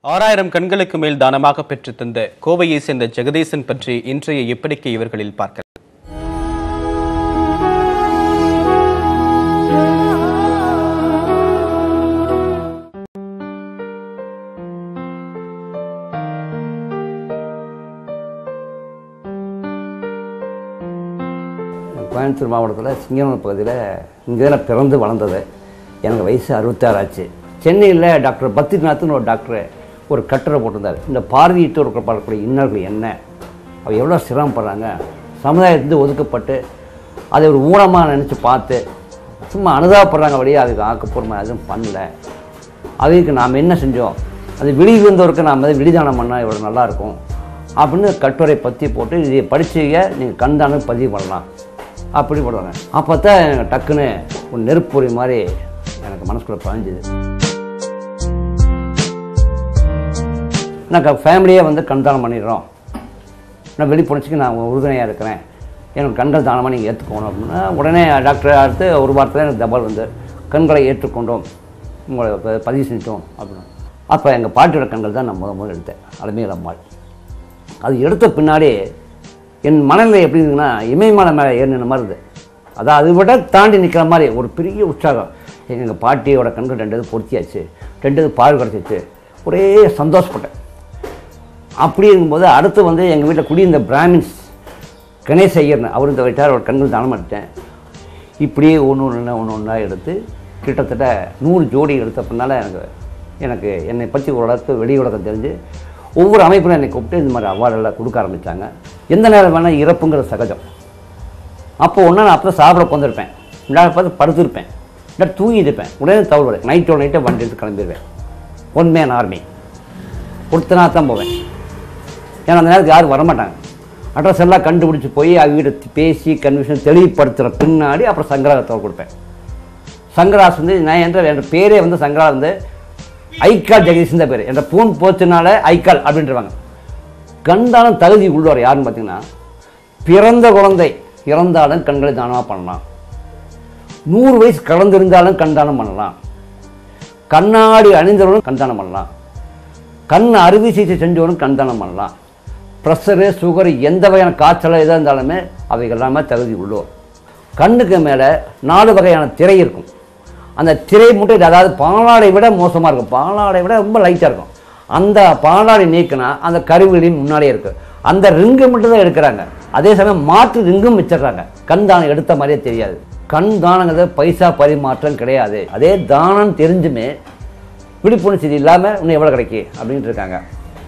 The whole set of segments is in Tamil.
ஆறாயிரம் கண்களுக்கு மேல் தானமாக பெற்று தந்த கோவையை சேர்ந்த ஜெகதீசன் பற்றி இன்றைய எப்படிக்கை இவர்களில் பார்க்கலாம் கோயம்புத்தூர் மாவட்டத்தில் சிங்கமலை பகுதியில் இங்கே நான் பிறந்து வளர்ந்தது எனக்கு வயசு அறுபத்தாறு ஆச்சு சென்னையில் டாக்டர் பத்ரிநாத்னு ஒரு டாக்டர் ஒரு கட்டுரை போட்டிருந்தார் இந்த பார்வையிட்டு படக்கூடிய இன்னர்கள் என்ன அவ எவ்வளோ சிரமப்படுறாங்க சமுதாயத்திலிருந்து ஒதுக்கப்பட்டு அதை ஒரு ஊனமாக நினச்சி பார்த்து சும்மா அனுதாபப்படுறாங்க வழியாக அதுக்கு ஆக்கப்பூர்வமாக எதுவும் பண்ணல அதுக்கு நாம் என்ன செஞ்சோம் அது வெளியிருந்தவருக்கு நாம் வந்து விழிதானம் பண்ணால் இவ்வளோ நல்லாயிருக்கும் அப்படின்னு கட்டுரை பற்றி போட்டு இதை படிச்சீங்க நீங்கள் கண்தானம் பதிவு பண்ணலாம் அப்படி போடுவாங்க அப்போ தான் எனக்கு டக்குன்னு ஒரு நெருப்பொறி மாதிரி எனக்கு மனசுக்குள்ளே பதிஞ்சுது நான் ஃபேமிலியே வந்து கண்தானம் பண்ணிடுறோம் நான் வெளிப்புணர்ச்சிக்கு நான் உறுதுணையாக இருக்கிறேன் எனக்கு கண்கள் தானமாக நீங்கள் ஏற்றுக்கணும் அப்படின்னா உடனே டாக்டர் அடுத்து ஒரு வாரத்தில் எனக்கு தபால் வந்து கண்களை ஏற்றுக்கொண்டோம் உங்களை ப- பதிவு செஞ்சோம் அப்படின்னு அப்போ எங்கள் பாட்டியோட கண்கள் தான் நான் முத முதல்ல எடுத்தேன் அருமையில் அம்மாள் அது எடுத்த பின்னாடி என் மனநிலை எப்படி இருந்ததுன்னா இமயமலை மேலே ஏறின மாதிரி இருந்தது அதான் அதை விட தாண்டி நிற்கிற மாதிரி ஒரு பெரிய உற்சாகம் எங்கள் பாட்டியோட கண்கள் ரெண்டு இது பொருத்தியாச்சு ரெண்டு இது பால் கிடச்சிச்சு ஒரே சந்தோஷப்பட்டேன் அப்படி இருக்கும்போது அடுத்து வந்து எங்கள் வீட்டில் குடியிருந்த பிராமின்ஸ் கணேஷ் ஐயர்னு அவர் இந்த வயிற்றார் அவர் கண்கள் தானம் பண்ணிட்டேன் இப்படியே ஒன்று ஒன்று ஒன்று ஒன்றா எடுத்து கிட்டத்தட்ட நூறு ஜோடி எடுத்த பின்னால் எனக்கு எனக்கு என்னை பற்றி ஓரளவுக்கு வெளி உலகம் தெரிஞ்சு ஒவ்வொரு அமைப்பிலும் என்னை கூப்பிட்டு இந்த மாதிரி அவார்டெல்லாம் கொடுக்க ஆரம்பித்தாங்க எந்த நேரம் வேணால் இறப்புங்கிறது சகஜம் அப்போ ஒன்றா நான் அப்போ சாப்பிட உட்காந்துருப்பேன் இல்லாத பார்த்து படுத்திருப்பேன் இல்லை தூங்கிட்டு உடனே தவறு நைட்டோ நைட்டோ வண்டி எடுத்து கிளம்பிடுவேன் ஒன் மேன் ஆர்மி கொடுத்தனா தான் போவேன் ஏன்னா அந்த நேரத்துக்கு யாரும் வரமாட்டாங்க அட்ரஸ் எல்லாம் கண்டுபிடிச்சி போய் அவங்ககிட்ட பேசி கன்விஷன் தெளிவுபடுத்துகிற பின்னாடி அப்புறம் சங்கராகத்தோடு கொடுப்பேன் சங்கராஸ் வந்து நான் என்ற என் பேரே வந்து சங்கரா வந்து ஐக்கால் ஜெகதீஷன் தான் பேர் என்ற பூன் போச்சுனால ஐக்கால் அப்படின்றவாங்க கண்டாலும் தகுதி உள்ளவர் யாருன்னு பார்த்தீங்கன்னா பிறந்த குழந்தை இறந்தாலும் கண்களை தானமாக பண்ணலாம் நூறு வயசு கடந்திருந்தாலும் கண்தானம் பண்ணலாம் கண்ணாடி அணிந்தவர்களும் கண்தானம் பண்ணலாம் கண் அறுவை சிகிச்சை செஞ்சவனும் கண்தானம் பண்ணலாம் ப்ரெஷரு சுகர் எந்த வகையான காய்ச்சல் எதாக இருந்தாலுமே அவைகள் எல்லாமே தகுதி உள்ளோர் கண்ணுக்கு மேலே நாலு வகையான திரை இருக்கும் அந்த திரை மட்டும் இது அதாவது பாலாடை விட மோசமாக இருக்கும் பாலாடை விட ரொம்ப லைட்டாக இருக்கும் அந்த பாலாடை நீக்கினா அந்த கருவிகளின் முன்னாடியே இருக்கு அந்த ரிங்கு மட்டும் தான் எடுக்கிறாங்க அதே சமயம் மாற்று ரிங்கும் வச்சிடுறாங்க கண் தானம் எடுத்த மாதிரியே தெரியாது கண் தானங்கிறது பைசா பரிமாற்றம் கிடையாது அதே தானம் தெரிஞ்சுமே விழிப்புணர்வு செய்தி இல்லாமல் இன்னும் எவ்வளோ கிடைக்கு அப்படின்ட்டு இருக்காங்க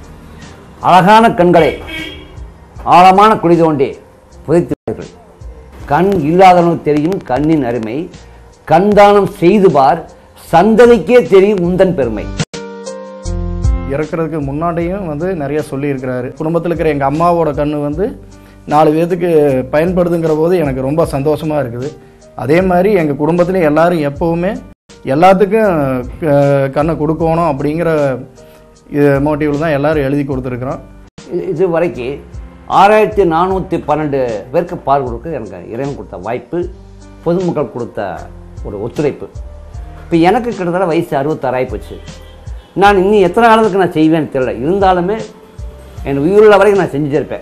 அழகான கண்களை ஆழமான குழி தோண்டி புதைத்துள்ளார்கள் கண் இல்லாதவனுக்கு தெரியும் கண்ணின் அருமை கண் தானம் செய்து பார் சந்ததிக்கே தெரியும் உந்தன் பெருமை இறக்குறதுக்கு முன்னாடியும் வந்து நிறைய சொல்லியிருக்கிறாரு குடும்பத்தில் இருக்கிற எங்கள் அம்மாவோட கண்ணு வந்து நாலு பேர்த்துக்கு பயன்படுதுங்கிற போது எனக்கு ரொம்ப சந்தோஷமாக இருக்குது அதே மாதிரி எங்கள் குடும்பத்துலேயும் எல்லாரும் எப்போவுமே எல்லாத்துக்கும் க- கண்ணை கொடுக்கணும் அப்படிங்கிற மோட்டிவில் தான் எல்லாரும் எழுதி கொடுத்துருக்குறோம் இது- இது வரைக்கும் ஆறாயிரத்தி நானூற்றி பன்னெண்டு பேருக்கு பால் கொடுக்க எனக்கு இறைவன் கொடுத்த வாய்ப்பு பொதுமக்கள் கொடுத்த ஒரு ஒத்துழைப்பு இப்போ எனக்கு கிட்டத்தட்ட வயசு அறுபத்தாறாயி போச்சு நான் இன்னும் எத்தனை காலத்துக்கு நான் செய்வேன்னு தெரியல இருந்தாலுமே என் உயிருள்ள வரைக்கும் நான் செஞ்சுட்டே இருப்பேன்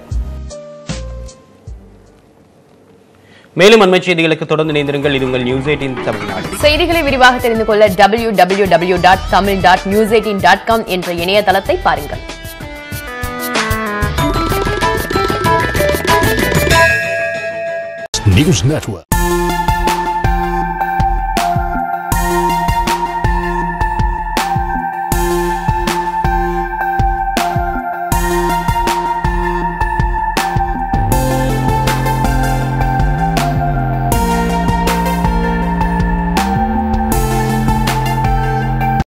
மேலும் அண்மை செய்திகளுக்கு தொடர்ந்து இணைந்திருங்கள் இது உங்கள் நியூஸ் எயிட்டின் தமிழ்நாடு செய்திகளை விரிவாக தெரிந்து கொள்ள W W W dot Tamil dot news eighteen dot com என்ற இணையதளத்தை பாருங்கள் News Network.